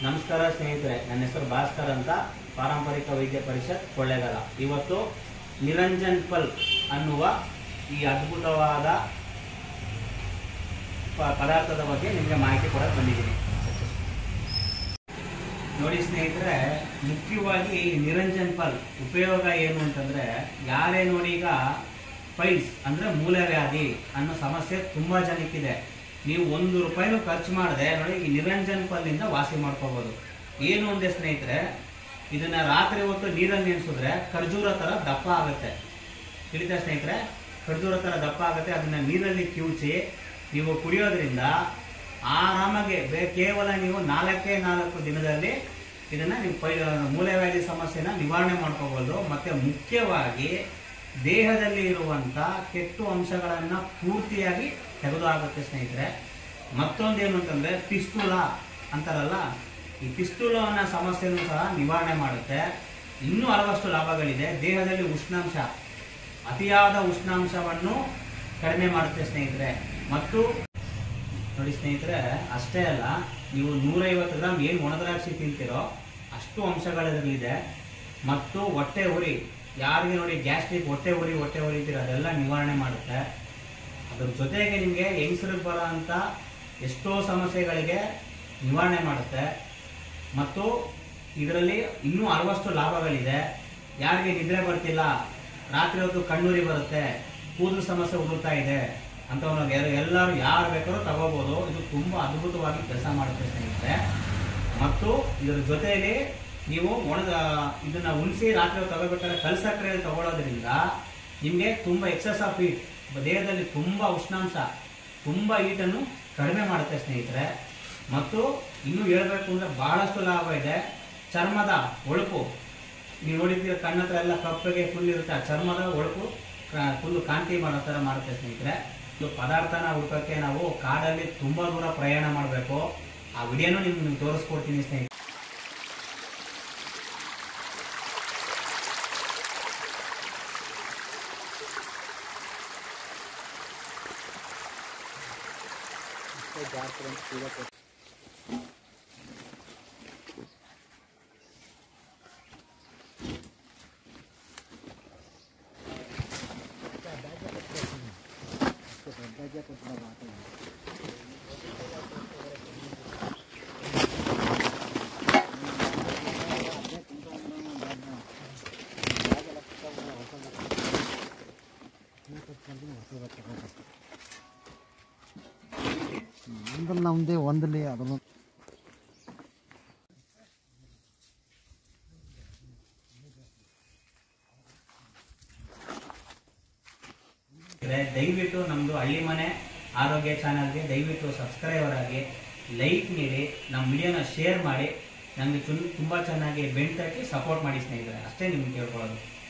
ನಮಸ್ಕಾರ ಸ್ನೇಹಿತರೆ ನನ್ನ ಹೆಸರು ಭಾಸ್ಕರ್ ಅಂತ ಪಾರಂಪರಿಕ ವೈದ್ಯ ಪರಿಷತ್ ಕೊಳ್ಳೇಗಾಲ ಇವತ್ತು ನಿರಂಜನ್ ಪಲ್ ಅನ್ನುವ ಈ ಅದ್ಭುತವಾದ ಪ- ಪದಾರ್ಥದ ಬಗ್ಗೆ ನಿಮಗೆ ಮಾಹಿತಿ ಕೊಡಕ್ಕೆ ಬಂದಿದ್ದೀನಿ ನೋಡಿ ಸ್ನೇಹಿತರೆ ಮುಖ್ಯವಾಗಿ ಈ ನಿರಂಜನ್ ಪಲ್ ಉಪಯೋಗ ಏನು ಅಂತಂದ್ರೆ ಯಾರೇ ನೋಡಿ ಈಗ ಪೈಲ್ಸ್ ಅಂದ್ರೆ ಮೂಲವ್ಯಾಧಿ ಅನ್ನೋ ಸಮಸ್ಯೆ ತುಂಬಾ ಜನಕ್ಕಿದೆ ನೀವು ಒಂದು ರೂಪಾಯಿನೂ ಖರ್ಚು ಮಾಡದೆ ನೋಡಿ ಈ ನಿರಂಜನ್ ಪಲ್ನಿಂದ ವಾಸಿ ಮಾಡ್ಕೋಬಹುದು ಏನು ಒಂದೇ ಸ್ನೇಹಿತರೆ ಇದನ್ನ ರಾತ್ರಿ ಹೊತ್ತು ನೀರಲ್ಲಿ ನೆನೆಸಿದ್ರೆ ಖರ್ಜೂರ ತರ ದಪ್ಪ ಆಗುತ್ತೆ ತಿಳಿತಾ ಸ್ನೇಹಿತರೆ ಖರ್ಜೂರ ತರ ದಪ್ಪ ಆಗುತ್ತೆ ಅದನ್ನ ನೀರಲ್ಲಿ ಕಿವುಚಿ ನೀವು ಕುಡಿಯೋದ್ರಿಂದ ಆರಾಮಾಗಿ ಬೇ- ಕೇವಲ ನೀವು ನಾಲ್ಕೇ ನಾಲ್ಕು ದಿನದಲ್ಲಿ ಇದನ್ನ ನೀವು ಪೈ ಮೂಲವ್ಯಾಧಿ ಸಮಸ್ಯೆನ ನಿವಾರಣೆ ಮಾಡ್ಕೋಬಹುದು ಮತ್ತೆ ಮುಖ್ಯವಾಗಿ ದೇಹದಲ್ಲಿ ಇರುವಂತ ಕೆಟ್ಟು ಅಂಶಗಳನ್ನ ಪೂರ್ತಿಯಾಗಿ ತೆಗೆದುಹಾಗುತ್ತೆ ಸ್ನೇಹಿತರೆ ಮತ್ತೊಂದೇನು ಅಂತಂದ್ರೆ ಪಿಸ್ತೂಲ ಅಂತಾರಲ್ಲ ಈ ಪಿಸ್ತೂಲ ಅನ್ನೋ ಸಮಸ್ಯೆನೂ ಸಹ ನಿವಾರಣೆ ಮಾಡುತ್ತೆ ಇನ್ನೂ ಹಲವಷ್ಟು ಲಾಭಗಳಿದೆ ದೇಹದಲ್ಲಿ ಉಷ್ಣಾಂಶ ಅತಿಯಾದ ಉಷ್ಣಾಂಶವನ್ನು ಕಡಿಮೆ ಮಾಡುತ್ತೆ ಸ್ನೇಹಿತರೆ ಮತ್ತು ನೋಡಿ ಸ್ನೇಹಿತರೆ ಅಷ್ಟೇ ಅಲ್ಲ ನೀವು ನೂರೈವತ್ತು ಗ್ರಾಮ್ ಏನು ಒಣದ್ರಾಕ್ಷಿ ತಿಂತೀರೋ ಅಷ್ಟು ಅಂಶಗಳಿದೆ ಮತ್ತು ಹೊಟ್ಟೆ ಉರಿ ಯಾರಿಗೆ ನೋಡಿ ಗ್ಯಾಸ್ಟ್ರಿಕ್ ಹೊಟ್ಟೆ ಉರಿ ಹೊಟ್ಟೆ ಉರಿತೀರ ಅದೆಲ್ಲ ನಿವಾರಣೆ ಮಾಡುತ್ತೆ ಅದ್ರ ಜೊತೆಗೆ ನಿಮಗೆ ಹೆಂಗಸರಿಗೆ ಬರೋ ಅಂತ ಎಷ್ಟೋ ಸಮಸ್ಯೆಗಳಿಗೆ ನಿವಾರಣೆ ಮಾಡುತ್ತೆ ಮತ್ತು ಇದರಲ್ಲಿ ಇನ್ನೂ ಹಲವಷ್ಟು ಲಾಭಗಳಿದೆ ಯಾರಿಗೆ ನಿದ್ರೆ ಬರ್ತಿಲ್ಲ ರಾತ್ರಿ ಹೊತ್ತು ಕಣ್ಣುರಿ ಬರುತ್ತೆ ಕೂದಲು ಸಮಸ್ಯೆ ಉದುರ್ತಾ ಇದೆ ಅಂತವನ್ನ ಎಲ್ಲರೂ ಯಾರು ಬೇಕಾದ್ರೂ ತಗೋಬಹುದು ಇದು ತುಂಬಾ ಅದ್ಭುತವಾಗಿ ಕೆಲಸ ಮಾಡುತ್ತೆ ಸ್ನೇಹಿತರೆ ಮತ್ತು ಇದರ ಜೊತೆಯಲ್ಲಿ ನೀವು ಒಣದ ಇದನ್ನ ಉಳಿಸಿ ರಾತ್ರಿ ಹೊತ್ತು ತಗೋಬೇಕಾದ್ರೆ ಕಲ್ ಸಕ್ಕರೆಯಲ್ಲಿ ತಗೊಳ್ಳೋದ್ರಿಂದ ನಿಮಗೆ ತುಂಬಾ ಎಕ್ಸಸ್ ಆಫ್ ಹೀಟ್ ದೇಹದಲ್ಲಿ ತುಂಬಾ ಉಷ್ಣಾಂಶ ತುಂಬಾ ಹೀಟನ್ನು ಕಡಿಮೆ ಮಾಡುತ್ತೆ ಸ್ನೇಹಿತರೆ ಮತ್ತು ಇನ್ನೂ ಹೇಳ್ಬೇಕು ಅಂದ್ರೆ ಬಹಳಷ್ಟು ಲಾಭ ಇದೆ ಚರ್ಮದ ಒಳುಪು ನೀವು ನೋಡಿದ್ದೀರ ಕಣ್ಣ ಹತ್ರ ಎಲ್ಲ ಕಪ್ಪಗೆ ಫುಲ್ ಇರುತ್ತೆ ಆ ಚರ್ಮದ ಒಳಕು ಫುಲ್ ಕಾಂತಿ ಮಾಡೋ ಥರ ಮಾಡುತ್ತೆ ಸ್ನೇಹಿತರೆ ಇದು ಪದಾರ್ಥನ ಹುಡ್ಕೋಕ್ಕೆ ನಾವು ಕಾಡಲ್ಲಿ ತುಂಬಾ ದೂರ ಪ್ರಯಾಣ ಮಾಡಬೇಕು ಆ ವಿಡಿಯೋನು ನಿಮ್ಗೆ ತೋರಿಸ್ಕೊಡ್ತೀನಿ ಸ್ನೇಹಿತರೆ ಒಂದಲ್ಲಿ ನಮ್ದೇ ಒಂದಲ್ಲಿ ಅದನ್ನು ಇದೆ. ದಯವಿಟ್ಟು ನಮ್ದು ಹಳ್ಳಿ ಮನೆ ಆರೋಗ್ಯ ಚಾನಲ್ಗೆ ದಯವಿಟ್ಟು ಸಬ್ಸ್ಕ್ರೈಬರ್ ಆಗಿ ಲೈಕ್ ನೀಡಿ ನಮ್ಮ ವಿಡಿಯೋನ ಶೇರ್ ಮಾಡಿ ನಮಗೆ ತುಂಬಾ ಚೆನ್ನಾಗಿ ಬೆಂಟಾಕಿ ಸಪೋರ್ಟ್ ಮಾಡಿ ಸ್ನೇಹಿತರೆ ಅಷ್ಟೇ ನಿಮ್ಗೆ ಕೇಳ್ಕೊಳ್ಳೋದು